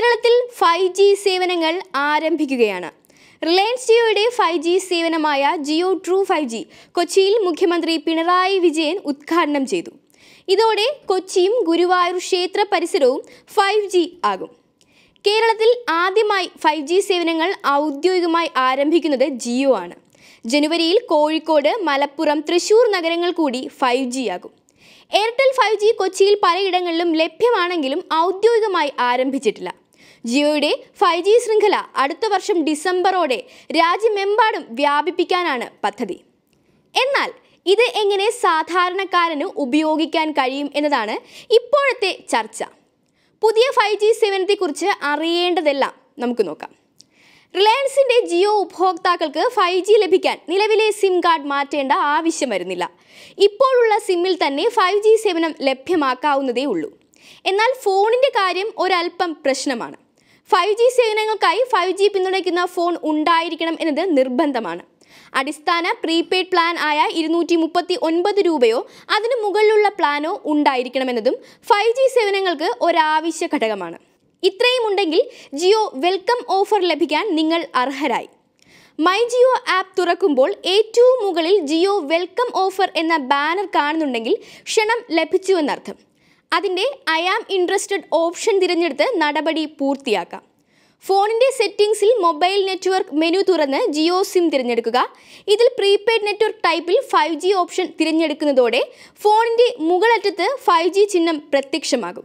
കേരളത്തിൽ five G സേവനങ്ങൾ ആരംഭിക്കുകയാണ് റിലയൻസ് ജിയോയുടെ ഫൈവ് ജി സേവനമായ ജിയോ ട്രൂ ഫൈവ് ജി കൊച്ചിയിൽ മുഖ്യമന്ത്രി പിണറായി വിജയൻ ഉദ്ഘാടനം ചെയ്തു ഇതോടെ കൊച്ചിയും ഗുരുവായൂർ ക്ഷേത്ര പരിസരവും ഫൈവ് ജി ആകും കേരളത്തിൽ ആദ്യമായി ഫൈവ് ജി സേവനങ്ങൾ ഔദ്യോഗികമായി ആരംഭിക്കുന്നത് ജിയോ ആണ് ജനുവരിയിൽ കോഴിക്കോട് മലപ്പുറം തൃശൂർ നഗരങ്ങൾ കൂടി ഫൈവ് ജി ആകും എയർടെൽ ഫൈവ് ജി കൊച്ചിയിൽ പലയിടങ്ങളിലും ലഭ്യമാണെങ്കിലും ഔദ്യോഗികമായി ആരംഭിച്ചിട്ടില്ല ജിയോയുടെ ഫൈവ് ജി ശൃംഖല അടുത്ത വർഷം ഡിസംബറോടെ രാജ്യമെമ്പാടും വ്യാപിപ്പിക്കാനാണ് പദ്ധതി എന്നാൽ ഇത് എങ്ങനെ സാധാരണക്കാരന് ഉപയോഗിക്കാൻ കഴിയും എന്നതാണ് ഇപ്പോഴത്തെ ചർച്ച പുതിയ ഫൈവ് ജി സേവനത്തെക്കുറിച്ച് അറിയേണ്ടതെല്ലാം നമുക്ക് നോക്കാം റിലയൻസിന്റെ ജിയോ ഉപഭോക്താക്കൾക്ക് ഫൈവ് ജി ലഭിക്കാൻ നിലവിലെ സിം കാർഡ് മാറ്റേണ്ട ആവശ്യം വരുന്നില്ല ഇപ്പോഴുള്ള സിമ്മിൽ തന്നെ ഫൈവ് ജി സേവനം ലഭ്യമാക്കാവുന്നതേ ഉള്ളൂ എന്നാൽ ഫോണിന്റെ കാര്യം ഒരല്പം പ്രശ്നമാണ് ഫൈവ് ജി സേവനങ്ങൾക്കായി ഫൈവ് ജി പിന്തുണയ്ക്കുന്ന ഫോൺ ഉണ്ടായിരിക്കണം എന്നത് നിർബന്ധമാണ് അടിസ്ഥാന പ്രീപെയ്ഡ് പ്ലാൻ ആയ ഇരുന്നൂറ്റി മുപ്പത്തി ഒൻപത് രൂപയോ അതിന് മുകളിലുള്ള പ്ലാനോ ഉണ്ടായിരിക്കണമെന്നതും ഫൈവ് ജി സേവനങ്ങൾക്ക് ഒരാവശ്യ ഘടകമാണ് ഇത്രയും ഉണ്ടെങ്കിൽ ജിയോ വെൽക്കം ഓഫർ ലഭിക്കാൻ നിങ്ങൾ അർഹരായി മൈ ജിയോ ആപ്പ് തുറക്കുമ്പോൾ ഏറ്റവും മുകളിൽ ജിയോ വെൽക്കം ഓഫർ എന്ന ബാനർ കാണുന്നുണ്ടെങ്കിൽ ക്ഷണം ലഭിച്ചുവെന്നർത്ഥം അതിൻ്റെ ഐ ആം ഇൻട്രസ്റ്റഡ് ഓപ്ഷൻ തിരഞ്ഞെടുത്ത് നടപടി പൂർത്തിയാക്കാം ഫോണിൻ്റെ സെറ്റിംഗ്സിൽ മൊബൈൽ നെറ്റ്വർക്ക് മെനു തുറന്ന് ജിയോ സിം തിരഞ്ഞെടുക്കുക ഇതിൽ പ്രീപെയ്ഡ് നെറ്റ്വർക്ക് ടൈപ്പിൽ ഫൈവ് ജി ഓപ്ഷൻ തിരഞ്ഞെടുക്കുന്നതോടെ ഫോണിൻ്റെ മുകളറ്റത്ത് ഫൈവ് ജി ചിഹ്നം പ്രത്യക്ഷമാകും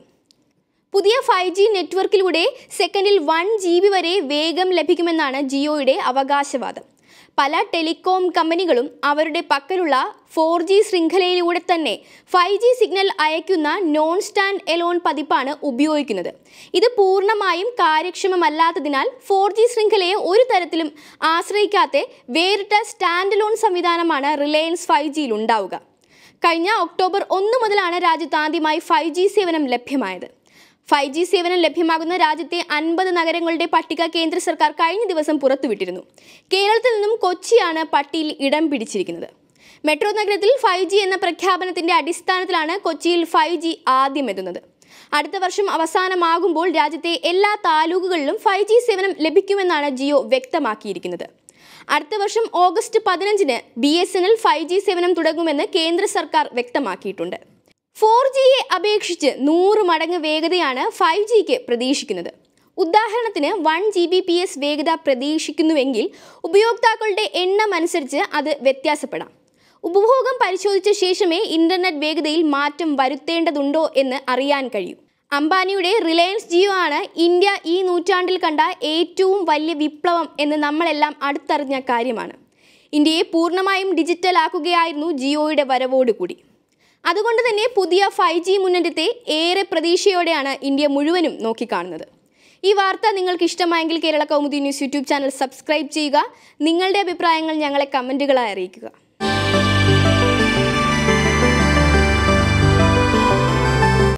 പുതിയ ഫൈവ് ജി നെറ്റ്വർക്കിലൂടെ സെക്കൻഡിൽ വൺ ജി ബി വരെ വേഗം ലഭിക്കുമെന്നാണ് ജിയോയുടെ അവകാശവാദം പല ടെലികോം കമ്പനികളും അവരുടെ പക്കലുള്ള ഫോർ ജി ശൃംഖലയിലൂടെ തന്നെ ഫൈവ് ജി സിഗ്നൽ അയക്കുന്ന നോൺ സ്റ്റാൻഡ് എലോൺ പതിപ്പാണ് ഉപയോഗിക്കുന്നത് ഇത് പൂർണ്ണമായും കാര്യക്ഷമമല്ലാത്തതിനാൽ ഫോർ ജി ശൃംഖലയെ ഒരു തരത്തിലും ആശ്രയിക്കാത്ത വേറിട്ട സ്റ്റാൻഡ് എലോൺ സംവിധാനമാണ് റിലയൻസ് ഫൈവ് ജിയിൽ ഉണ്ടാവുക കഴിഞ്ഞ ഒക്ടോബർ ഒന്ന് മുതലാണ് രാജ്യത്ത് ആദ്യമായി ഫൈവ് ജി സേവനം ലഭ്യമായത് ഫൈവ് ജി സേവനം ലഭ്യമാകുന്ന രാജ്യത്തെ അൻപത് നഗരങ്ങളുടെ പട്ടിക കേന്ദ്ര സർക്കാർ കഴിഞ്ഞ ദിവസം പുറത്തുവിട്ടിരുന്നു കേരളത്തിൽ നിന്നും കൊച്ചിയാണ് പട്ടികയിൽ ഇടം പിടിച്ചിരിക്കുന്നത് മെട്രോ നഗരത്തിൽ ഫൈവ് ജി എന്ന പ്രഖ്യാപനത്തിന്റെ അടിസ്ഥാനത്തിലാണ് കൊച്ചിയിൽ ഫൈവ് ജി ആദ്യം എത്തുന്നത് അടുത്ത വർഷം അവസാനമാകുമ്പോൾ രാജ്യത്തെ എല്ലാ താലൂക്കുകളിലും ഫൈവ് ജി സേവനം ലഭിക്കുമെന്നാണ് ജിയോ വ്യക്തമാക്കിയിരിക്കുന്നത് അടുത്ത വർഷം ഓഗസ്റ്റ് പതിനഞ്ചിന് B S N L five G സേവനം തുടങ്ങുമെന്ന് കേന്ദ്ര സർക്കാർ വ്യക്തമാക്കിയിട്ടുണ്ട് ഫോർ ജിയെ അപേക്ഷിച്ച് നൂറ് മടങ്ങ് വേഗതയാണ് ഫൈവ് ജിക്ക് പ്രതീക്ഷിക്കുന്നത് ഉദാഹരണത്തിന് one G B P S വേഗത പ്രതീക്ഷിക്കുന്നുവെങ്കിൽ ഉപയോക്താക്കളുടെ എണ്ണം അനുസരിച്ച് അത് വ്യത്യാസപ്പെടാം ഉപഭോഗം പരിശോധിച്ച ശേഷമേ ഇന്റർനെറ്റ് വേഗതയിൽ മാറ്റം വരുത്തേണ്ടതുണ്ടോ എന്ന് അറിയാൻ കഴിയൂ അംബാനിയുടെ റിലയൻസ് ജിയോ ആണ് ഇന്ത്യ ഈ നൂറ്റാണ്ടിൽ കണ്ട ഏറ്റവും വലിയ വിപ്ലവം എന്ന് നമ്മളെല്ലാം അടുത്തറിഞ്ഞ കാര്യമാണ് ഇന്ത്യയെ പൂർണ്ണമായും ഡിജിറ്റൽ ആക്കുകയായിരുന്നു ജിയോയുടെ വരവോടുകൂടി അതുകൊണ്ട് തന്നെ പുതിയ ഫൈവ് ജി മുന്നേറ്റത്തെ ഏറെ പ്രതീക്ഷയോടെയാണ് ഇന്ത്യ മുഴുവനും നോക്കിക്കാണുന്നത് ഈ വാർത്ത നിങ്ങൾക്ക് ഇഷ്ടമായെങ്കിൽ Kerala Kaumudi news YouTube channel subscribe ചെയ്യുക നിങ്ങളുടെ അഭിപ്രായങ്ങൾ ഞങ്ങളെ കമൻറ്റുകളായി അറിയിക്കുക